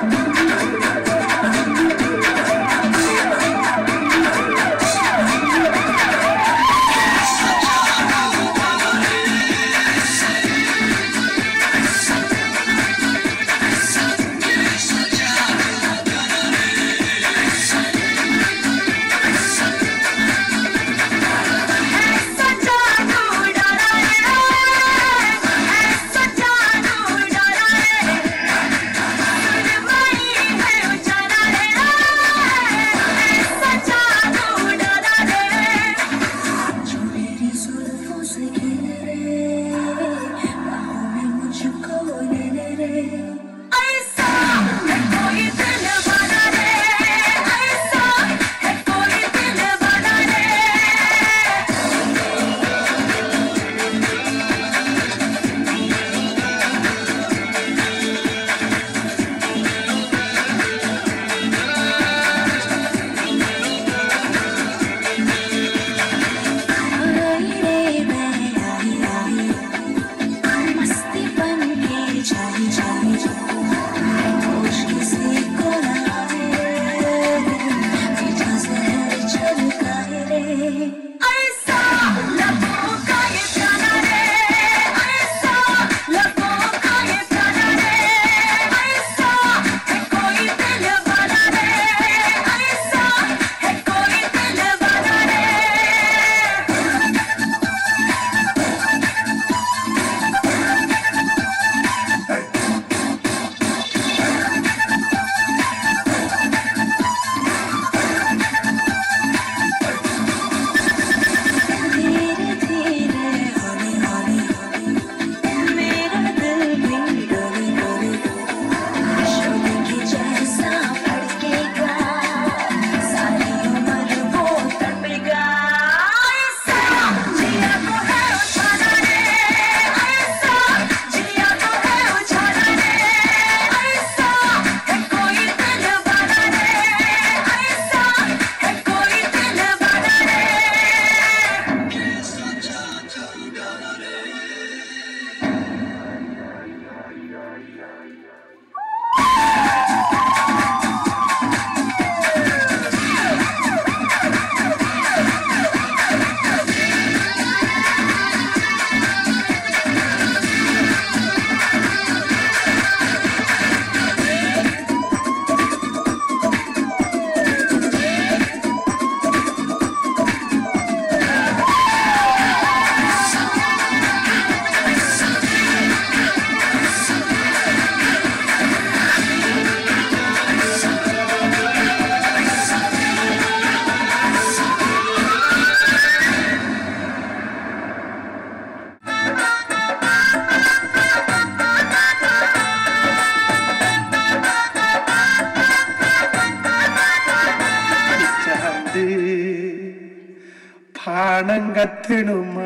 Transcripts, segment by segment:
പാണം കത്തിടുമാ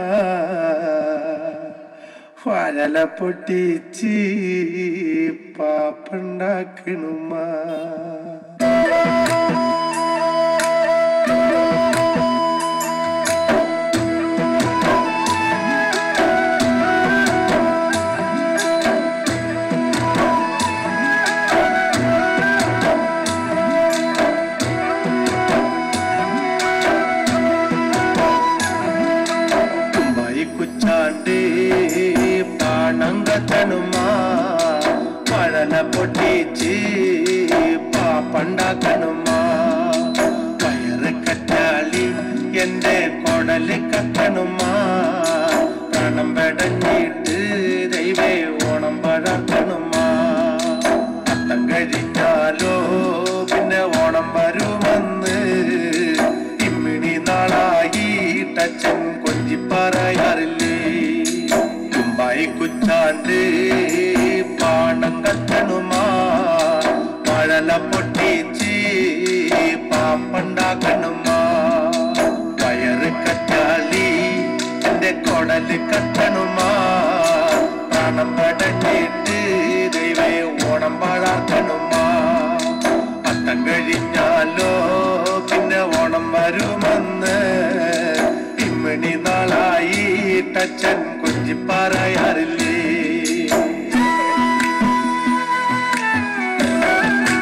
വഴല പൊട്ടിച്ച് പാപ്പുണ്ടാക്കണുമാ കുച്ചാണ്ട് പാണം കത്തണുമാ വഴല പൊട്ടിച്ച് പാപ്പുണ്ടാക്കണുമാ വയറ് കറ്റാളി എന്റെ കൊടല് കത്തണുമാ പ്രാണം പെടഞ്ഞിട്ട് ദൈവേ ഓണം വളർത്തണുമാ അത്തം കഴിഞ്ഞാലോ പിന്നെ ഓണം വരുമെന്ന് ഇമ്മിണി നാളായി ടച്ചൻ കൊഞ്ചി പറയാറില്ലേ കുമ്പായി കുച്ചാണ്ട് പാണം കത്തണുമാ മഴല പൊട്ടിച്ച് പാമ്പുണ്ടാക്കണുമാ വയറ് കറ്റാളി എന്റെ കൊടല് കത്തണുമാ പ്രാണം പടഞ്ഞിട്ട് ദൈവേ ഓണം പാഴാക്കണുമാ അത്തം കഴിഞ്ഞാലോ പിന്നെ ഓണം വരുമെന്ന് ഇമ്മണി നാളായി ടച്ചൻ കുഞ്ചി പറയാറില്ലേ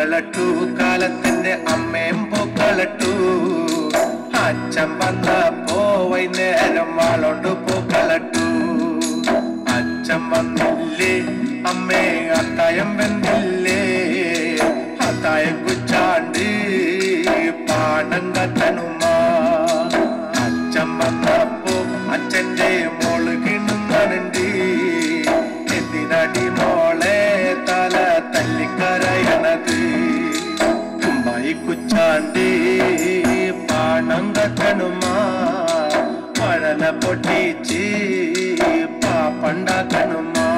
പൂക്കളട്ടു കാലത്തിന്റെ അമ്മയും പൂക്കളട്ടു അച്ഛൻ വന്നപ്പോ വൈകുന്നേരം വാളോണ്ട് പൂക്കളട്ടു അച്ഛൻ വന്നില്ലേ അമ്മേ അത്തായം വെന്നില്ലേ അത്തായം കുച്ചാണ്ട് പാണം കത്തനുമാ അച്ഛൻ വന്നപ്പോ അച്ഛന്റെ മോള് കിണുന്നുണ്ട് എന്തിനടി മോളെ തല തല്ലിക്കരയണത് കുമ്പായി കുച്ചാണ്ട് പാണം കത്തനുമാ പഴല പൊട്ടിച്ച് പാപ്പണ്ടാക്കണുമാ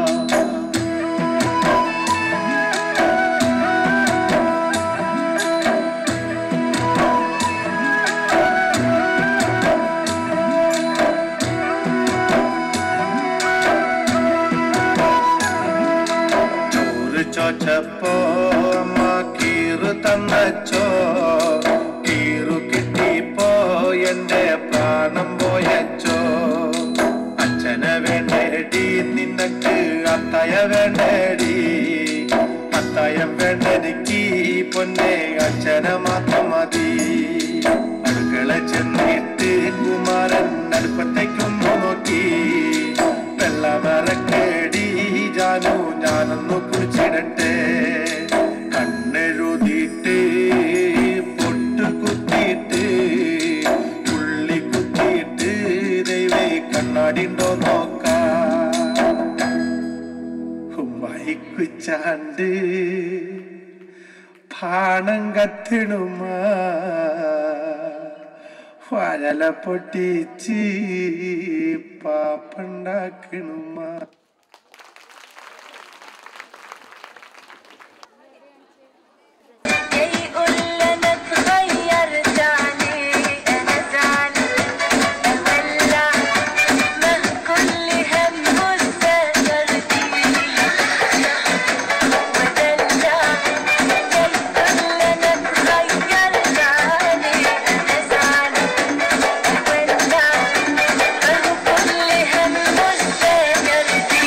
ചോറ് ചോച്ചപ്പോ അമ്മ കീറു തന്നച്ചോ കീറു കിട്ടിപ്പോ എന്റെ പ്രാണം പോയച്ചോ അച്ഛനെ വേണ്ടേടി നിനക്ക് അത്തയ വേണ്ടേടി അത്തായം വേണ്ടെനിക്ക് പൊന്നെ അച്ഛനെ മാത്രം മതി അടുക്കള ചെന്നിട്ട് കുമാരൻ അടുപ്പത്തേക്കൊന്നു നോക്കി വെള്ളമറക്കേടി ജാനു ഞാനൊന്നു കുളിച്ചിടട്ടെ കണ്ണെഴുതിയിട്ട് പൊട്ട് കുത്തിയിട്ട് ഉള്ളി കുത്തിയിട്ട് ദൈവേ കണ്ണാടിണ്ടോ നോക്കാം വൈക്കുച്ചാണ്ട് പാണം കത്തിടുമാ വരല പൊട്ടിച്ച് പാപ്പണ്ടാക്കണുമാ يقول لنا اتغيرت عليه انا زعلان اتدلع ما كل هم مستقر ودلع يقول لنا اتغيرت عليه انا زعلان اتدلع ما كل هم مستقر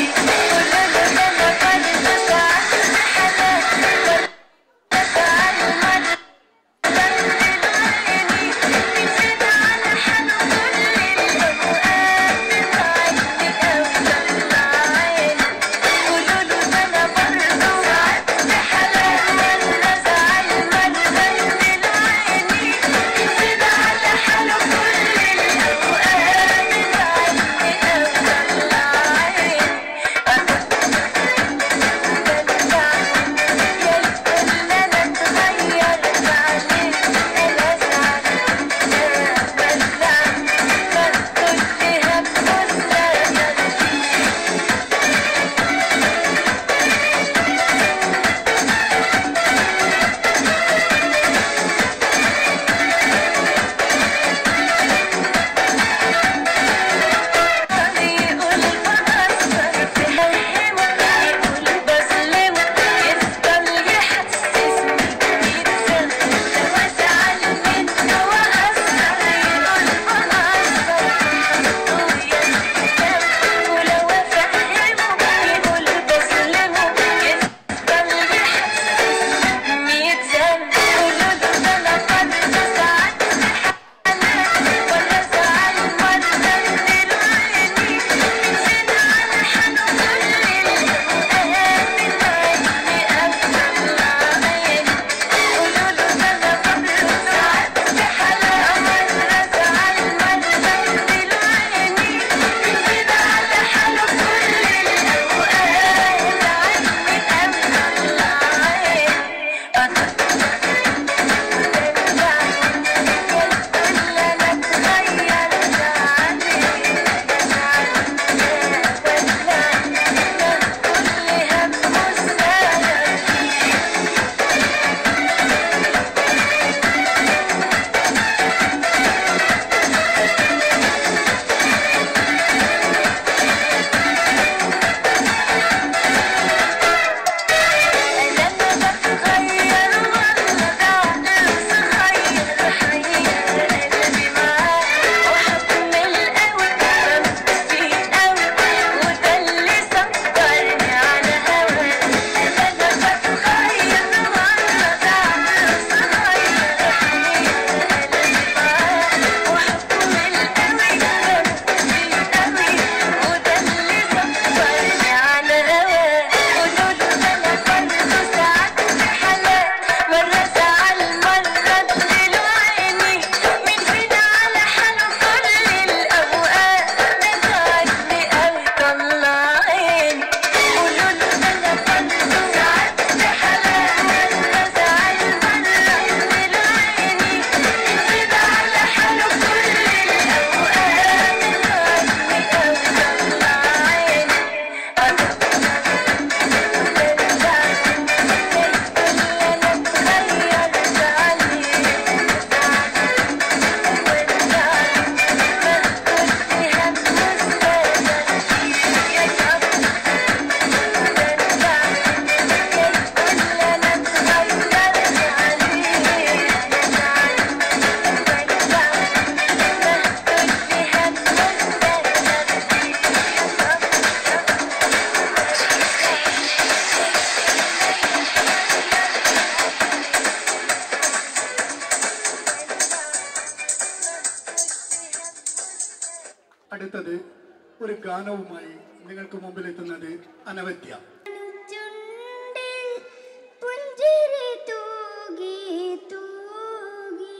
പാടിക്കൊണ്ട് ഒരു ഗാനവുമായി നിങ്ങൾക്ക് മുമ്പിൽ എത്തുന്നത് അനവത്യ ചുണ്ടിൽ പുഞ്ചിരി തൂകി തൂകി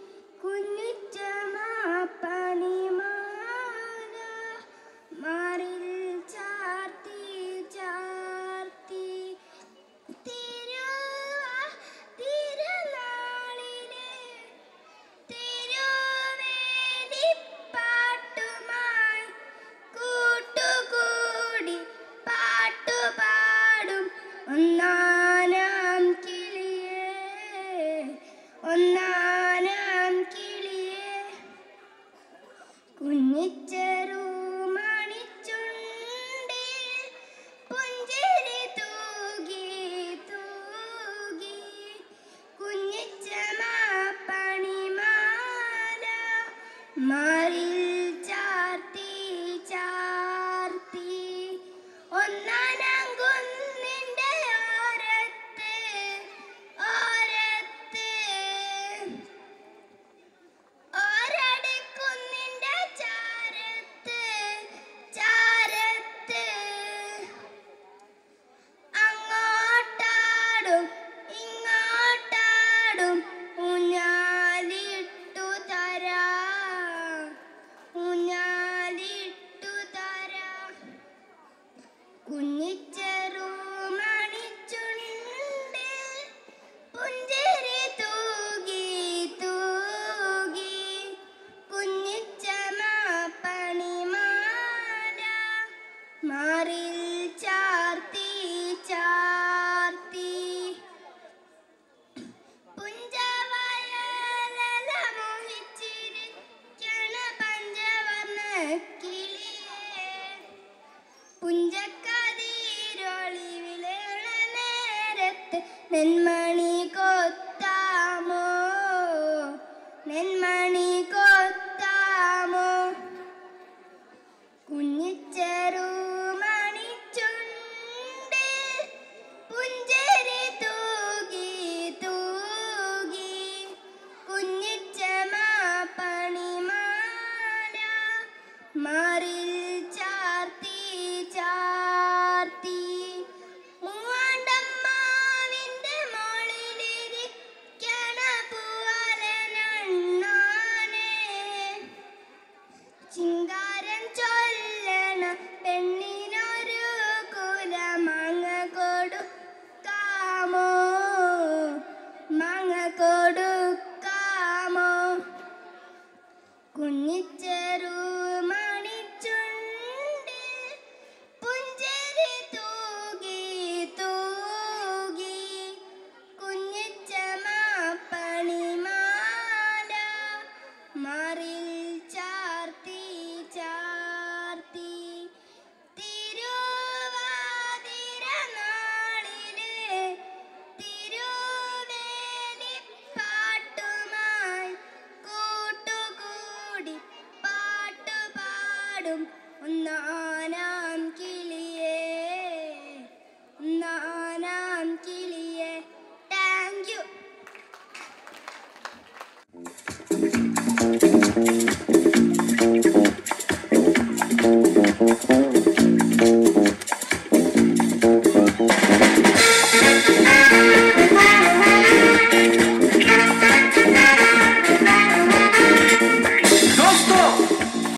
കുഞ്ഞുച്ചമാപ്പണിമാല മാറിൽ ചാർത്തി ചാർത്തി തിരുവ തിരുനാളിലെ തിരുവേദിപ്പാട്ടുമായി കൂട്ടുകൂടി പാട്ടുപാടും ഒന്നാനാം കിളിയേ ഒന്നാനാം കിളിയേ കുഞ്ഞിച്ചെറു മണിച്ചുണ്ടിൽ പുഞ്ചിരി തൂകി തൂകി കുഞ്ഞിച്ചമ പണിമാല മാ